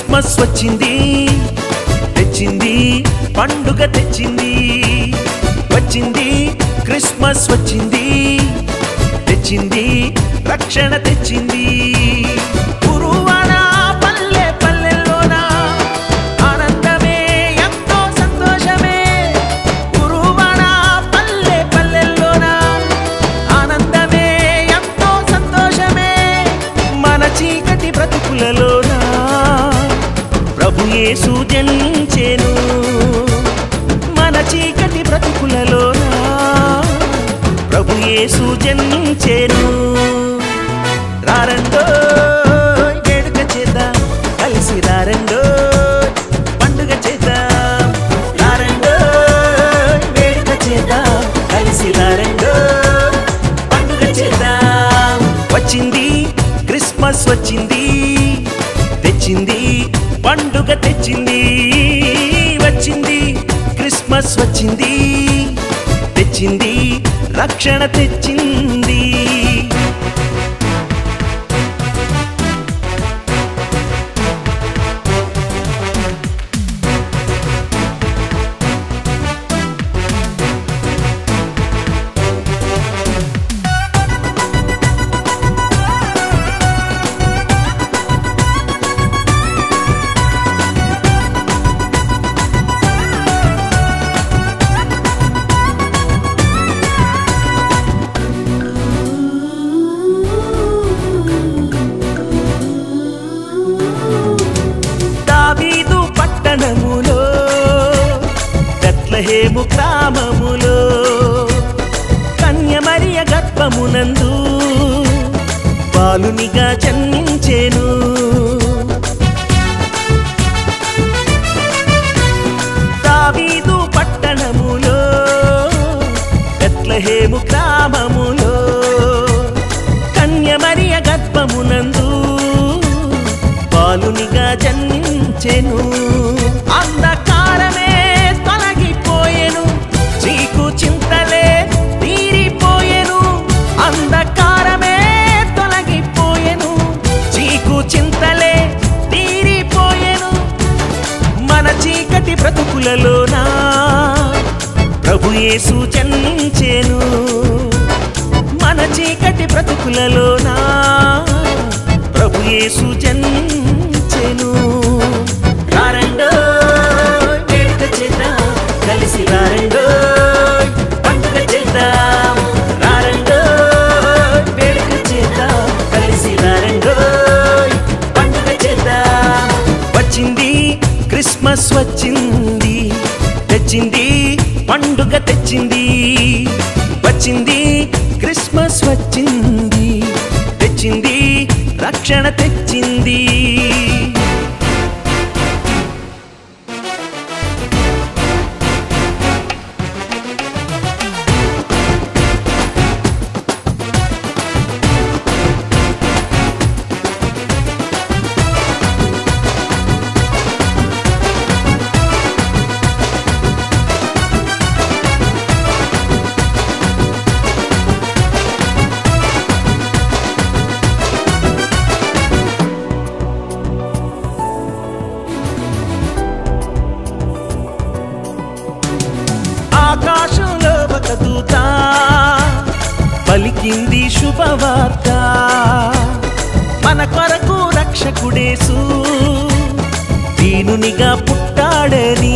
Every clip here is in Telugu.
క్రిస్మస్ వచ్చింది తెచ్చింది పండుగ తెచ్చింది వచ్చింది క్రిస్మస్ వచ్చింది తెచ్చింది రక్షణ తెచ్చింది గురువాడ పల్లె పల్లెల్లోన ఆనందమే ఎంతో సంతోషమే గురువాడ పల్లె పల్లెల్లోన ఆనందమే ఎంతో సంతోషమే మన చీకటి బ్రతుకులలోన ప్రభు యేసు జన్మించెను మన చీకటి బ్రతుకులలోన ప్రభు యేసు జన్మించెను రారండో వేడుక చేద్దాం కలిసి రారండో పండుగ చేద్దాం రారండో వేడుక చేద్దాం కలిసి రారండో పండుగ చేద్దాం వచ్చింది క్రిస్మస్ వచ్చింది తెచ్చింది పండుగ తెచ్చింది వచ్చింది క్రిస్మస్ వచ్చింది తెచ్చింది రక్షణ తెచ్చింది దావీదు పట్టణములో బెత్లహేము గ్రామములో కన్యమరియ గర్భమునందు బాలునిగా జన్మించేను దావీదు పట్టణములో బెత్లహేము గ్రామములో కన్యమరియ గర్భమునందు బాలునిగా జన్మించెను అంధకారమే తొలగిపోయెను చీకు చింతలే తీరిపోయెను అంధకారమే తొలగిపోయెను చీకు చింతలే తీరిపోయెను మన చీకటి బ్రతుకులలోనా ప్రభు యేసు జన్మించెను మన చీకటి బ్రతుకులలోనా ప్రభు యేసు జన్మించెను రారండో వేడుక చేద్దాం కలిసి రారండో పండుగ చేద్దాం రారండో వేడుక చేద్దాం కలిసి రారండో పండుగ చేద్దాం వచ్చింది క్రిస్మస్ వచ్చింది తెచ్చింది పండుగ తెచ్చింది వచ్చింది క్రిస్మస్ వచ్చింది తెచ్చింది రక్షణ తెచ్చింది ఆకాశంలో ఒక దూత పలికింది శుభవార్త మన కొరకు రక్షకుడేసు దీనునిగా పుట్టాడని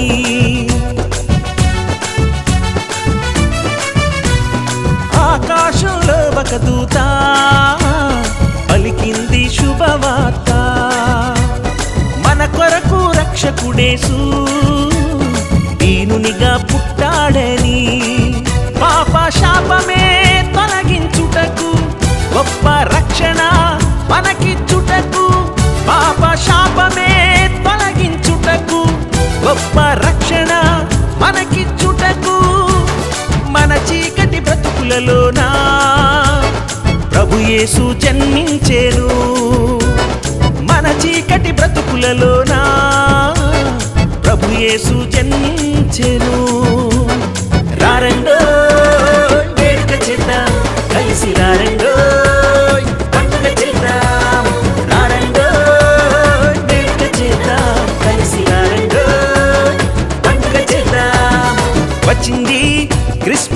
ఆకాశంలో ఒక దూత పలికింది శుభవార్త మన కొరకు రక్షకుడేసు దీనునిగా పుట్టాడని పాప శాపమే తొలగించుటకు గొప్ప రక్షణ మనకిచ్చుటకు పాప శాపమే తొలగించుటకు గొప్ప రక్షణ మనకిచ్చుటకు మన చీకటి బ్రతుకులలోనా ప్రభు యేసు జన్మించేను మన చీకటి బ్రతుకులలోనా ప్రభు యేసు జన్మించెను రారండో వేడుక చేద్దాం కలిసి రారండో పండుగ చేద్దాం రారండో వేడుక చేద్దాం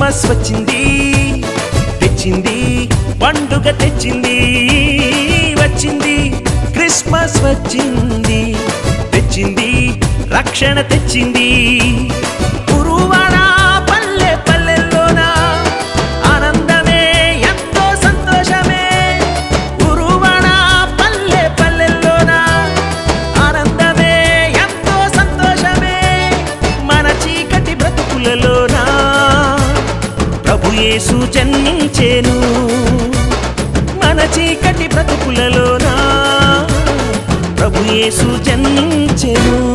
క్రిస్మస్ వచ్చింది తెచ్చింది పండుగ తెచ్చింది వచ్చింది క్రిస్మస్ వచ్చింది తెచ్చింది రక్షణ తెచ్చింది గురువాడ పల్లె పల్లెల్లోన ఆనందమే ఎంతో సంతోషమే గురువాడ పల్లె పల్లెల్లోన ఆనందమే ఎంతో సంతోషమే మన చీకటి బ్రతుకులలోనా ప్రభు యేసు జన్మించేను మన చీకటి బ్రతుకులలోనా ప్రభు యేసు జన్మించెను